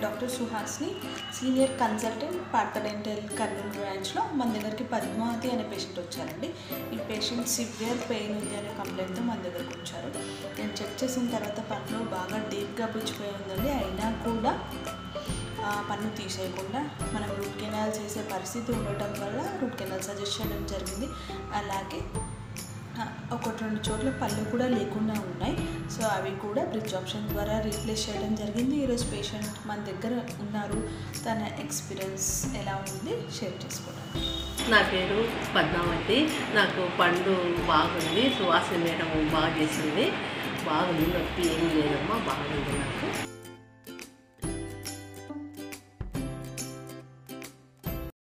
doctor సుహాస్ని senior consultant Partha Dental Kurnool బ్రాంచ్లో మన దగ్గరికి పద్మావతి అనే పేషెంట్ వచ్చారండి ఈ పేషెంట్ సివియర్ పెయిన్ ఉంది అనే కంప్లైంట్తో మన దగ్గరకు వచ్చారు నేను చెక్ చేసిన తర్వాత పన్ను బాగా డీప్గా పుచ్చిపోయి ఉందండి అయినా కూడా ఆ, పన్ను తీసేయకుండా మనం రూట్ కెనాల్ చేసే పరిస్థితి ఉండటం వల్ల రూట్ కెనాల్ సజెస్ట్ చేయడం జరిగింది అలాగే ఆ, ఒకటి రెండు చోట్ల పళ్ళు కూడా లేకుండా ఉన్నాయి సో అవి కూడా బ్రిడ్జ్ ఆప్షన్ ద్వారా రీప్లేస్ చేయడం జరిగింది ఈరోజు పేషెంట్ మన దగ్గర ఉన్నారు తన ఎక్స్పీరియన్స్ ఎలా ఉంది షేర్ చేసుకోవడానికి నా పేరు పద్మావతి నాకు పండు బాగుంది సువాసన మేడం బాగా చేసింది బాగుంది నొప్పి ఏం లేదమ్మా బాగుంది నాకు